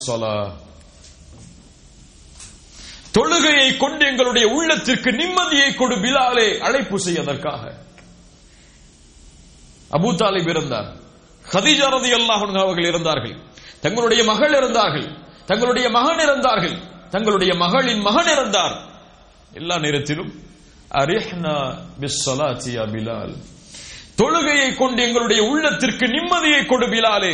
சொலா தொழுகையை கொண்டு எங்களுடைய உள்ளத்திற்கு நிம்மதியை கொடு பிலாலே அழைப்பு செய்வதற்காக அபூ தாலிப் இருந்தார் ஹதீஜா ரதி அல்லாஹ் அவர்கள் இருந்தார்கள் தங்களுடைய மகள் இருந்தார்கள் தங்களுடைய மகன் இருந்தார்கள் தங்களுடைய மகளின் மகன் இருந்தார் எல்லா நேரத்திலும் அரிஹ்னா பிஸ்ஸலாத்தி யா பிலால் தொழுகையை கொண்டு எங்களுடைய உள்ளத்திற்கு நிம்மதியை கொடு பிலாலே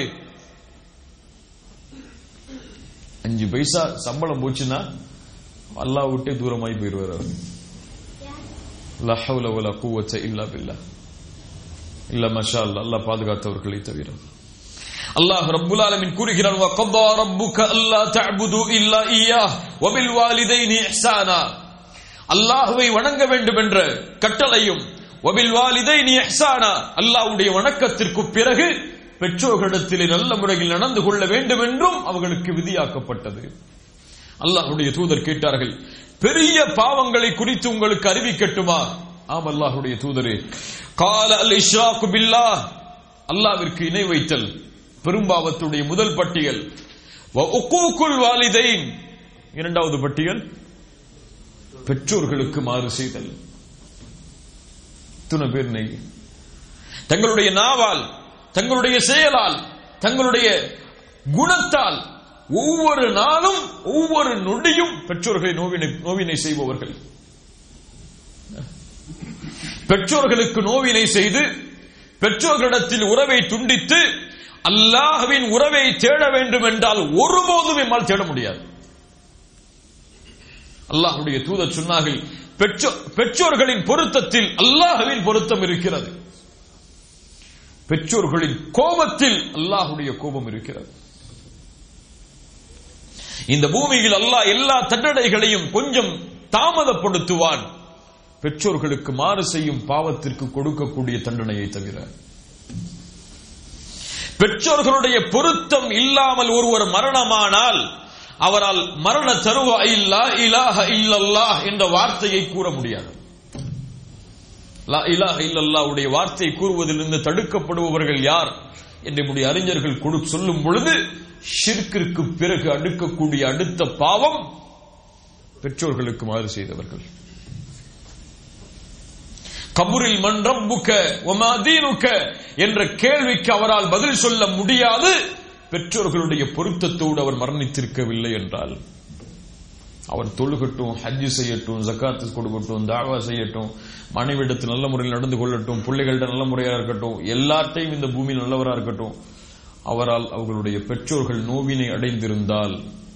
அஞ்சு பைசா சம்பளம் போச்சுன்னா அல்லாஹ் விட்டே தூரமாய் போயிருவார் அவர் லா ஹவ்ல வலா குவத்த இல்லா பில்லா இல்ல மஷா அல்லாஹ் அல்லாஹ் பாதுகாத்தவர்களை தவிர அல்லாஹ் ரப்புல் ஆலமீன் கூறுகிறான் வகதா ரப்புக அல்லா தஅபுது இல்லா இய்யாஹ் வபில் வாலிதைனி இஹ்சானா அல்லாஹ்வை வணங்க வேண்டும் என்ற கட்டளையும் வபில் வாலிதைனி இஹ்சானா அல்லாஹ்வுடைய வணக்கத்திற்கு பிறகு பெற்றோர்களிடத்திலே நல்ல முறையில் நடந்து கொள்ள வேண்டும் என்றும் அவர்களுக்கு விதியாக்கப்பட்டது அல்லாஹ்வுடைய தூதர் கேட்டார்கள் பெரிய பாவங்களை குறித்து உங்களுக்கு அறிவிக்கட்டுமா ஆம் அல்லாஹ்வுடைய தூதரே கால அல் இஷ்ராக்கு பில்லாஹ் அல்லாஹ்விற்கு இணை வைத்தல் பெரும்பாவத்துடைய முதல் பட்டியல் வ உக்கூக்குல் வாலிதைன் இரண்டாவது பட்டியல் பெற்றோர்களுக்கு மாறு செய்தல் துணை பேர் நெய் தங்களுடைய நாவால் தங்களுடைய செயலால் தங்களுடைய குணத்தால் ஒவ்வொரு நாளும் ஒவ்வொரு நொடியும் பெற்றோர்களை நோவினை நோவினை செய்பவர்கள் பெற்றோர்களுக்கு நோவினை செய்து பெற்றோர்களிடத்தில் உறவை துண்டித்து அல்லாஹ்வின் உறவை தேட வேண்டும் என்றால் ஒருபோதும் எம்மால் தேட முடியாது அல்லாஹ்வுடைய தூதர் சொன்னார்கள் பெற்றோ- பெற்றோர்களின் பொருத்தத்தில் அல்லாஹ்வின் பொருத்தம் இருக்கிறது பெற்றோர்களின் கோபத்தில் அல்லாஹ்வுடைய கோபம் இருக்கிறது இந்த பூமியில் அல்லாஹ் எல்லா தண்டனைகளையும் கொஞ்சம் தாமதப்படுத்துவான் பெற்றோர்களுக்கு மாறு செய்யும் பாவத்திற்கு கொடுக்கக்கூடிய தண்டனையை தவிர பெற்றோர்களுடைய பொருத்தம் இல்லாமல் ஒருவர் மரணமானால் அவரால் மரண தருவாயில் லா இலாஹ இல்லல்லாஹ் என்ற வார்த்தையை கூற முடியாது லா இலாஹ இல்லல்லாஹ்வுடைய வார்த்தை கூறுவதிலிருந்து தடுக்கப்படுபவர்கள் யார் என்று நம்முடைய அறிஞர்கள் கொடு சொல்லும் பொழுது ஷிர்கிற்கு பிறகு அடுக்கக்கூடிய அடுத்த பாவம் பெற்றோர்களுக்கு மாறு செய்தவர்கள் கபூரில் மன் ரப்புக்க வமா தீனுக்க என்ற கேள்விக்கு அவரால் பதில் சொல்ல முடியாது பெற்றோர்களுடைய பொருத்தத்தோடு அவர் மரணித்திருக்கவில்லை என்றால் அவன் தொழுகட்டும் ஹஜ்ஜு செய்யட்டும் ஜக்காத்து கொடுக்கட்டும் தாவா செய்யட்டும் மனைவிடத்தில் நல்ல முறையில் நடந்து கொள்ளட்டும் பிள்ளைகள்கிட்ட நல்ல முறையா இருக்கட்டும் எல்லாத்தையும் இந்த பூமியில் நல்லவரா இருக்கட்டும் அவரால் அவர்களுடைய பெற்றோர்கள் நோவினை அடைந்திருந்தால்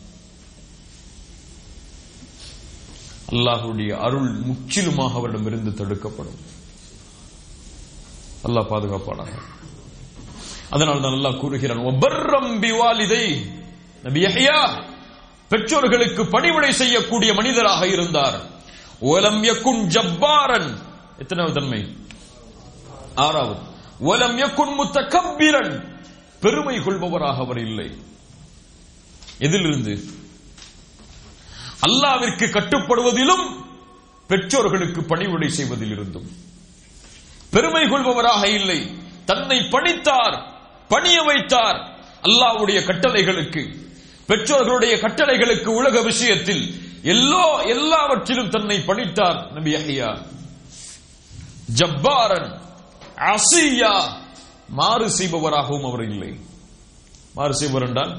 அல்லாஹ்வுடைய அருள் முற்றிலுமாக அவரிடமிருந்து தடுக்கப்படும் அல்லாஹ் பாதுகாப்பானாக அதனால் தான் அல்லாஹ் கூறுகிறான் ஒபர்ரம் பிவாலிதை நபி யஹ்யா பெற்றோர்களுக்கு பணிவிடை செய்யக்கூடிய மனிதராக இருந்தார் ஓலம் யக்குன் ஜப்பாரன் எத்தனாவது தன்மை ஆறாவது ஓலம் யக்குன் முத்தகப்பிரன் பெருமை கொள்பவராக அவர் இல்லை எதிலிருந்து அல்லாவிற்கு கட்டுப்படுவதிலும் பெற்றோர்களுக்கு பணிவிடை செய்வதில் இருந்தும் பெருமை கொள்பவராக இல்லை தன்னை பணித்தார் பணிய வைத்தார் அல்லாஹ்வுடைய கட்டளைகளுக்கு பெற்றோர்களுடைய கட்டளைகளுக்கு உலக விஷயத்தில் எல்லோ எல்லாவற்றிலும் தன்னை பணித்தார் நபி யஹ்யா ஜப்பாரன் அசியா மாறு செய்பவராகவும் அவர் இல்லை மாறு செய்பவர் என்றால்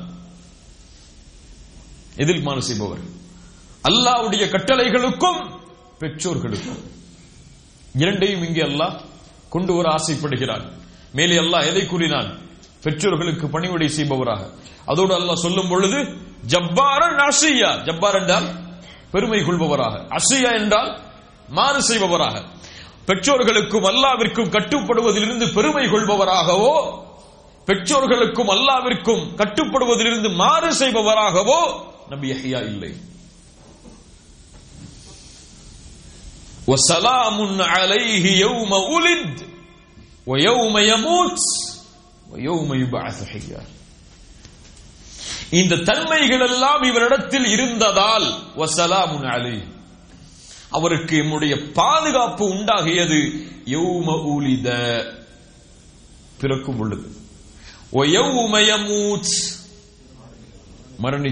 எதில் மாறு செய்பவர் அல்லாஹ்வுடைய கட்டளைகளுக்கும் பெற்றோர்களுக்கும் இரண்டையும் இங்கே அல்லாஹ் கொண்டு வர ஆசைப்படுகிறான் மேலே அல்லாஹ் எதை கூறினான் பெற்றோர்களுக்கு பணிவிடை செய்பவராக அதோடு அல்லாஹ் சொல்லும் பொழுது ஜப்பாரன் அசியா ஜப்பார் என்றால் பெருமை கொள்பவராக அசியா என்றால் மாறு செய்பவராக பெற்றோர்களுக்கும் அல்லாவிற்கும் கட்டுப்படுவதிலிருந்து பெருமை கொள்பவராகவோ பெற்றோர்களுக்கும் அல்லாவிற்கும் கட்டுப்படுவதிலிருந்து மாறு செய்பவராகவோ நபி யஹ்யா இல்லை وسلام عليه يوم ولد ويوم يموت ويوم يبعث حيا இந்த தன்மைகள் எல்லாம் இவரிடத்தில் இருந்ததால் வசலாமுன் அலை அவருக்கு எம்முடைய பாதுகாப்பு உண்டாகியது யௌம ஊலித பிறக்கும் பொழுது ஒயௌம யமூத் மரணி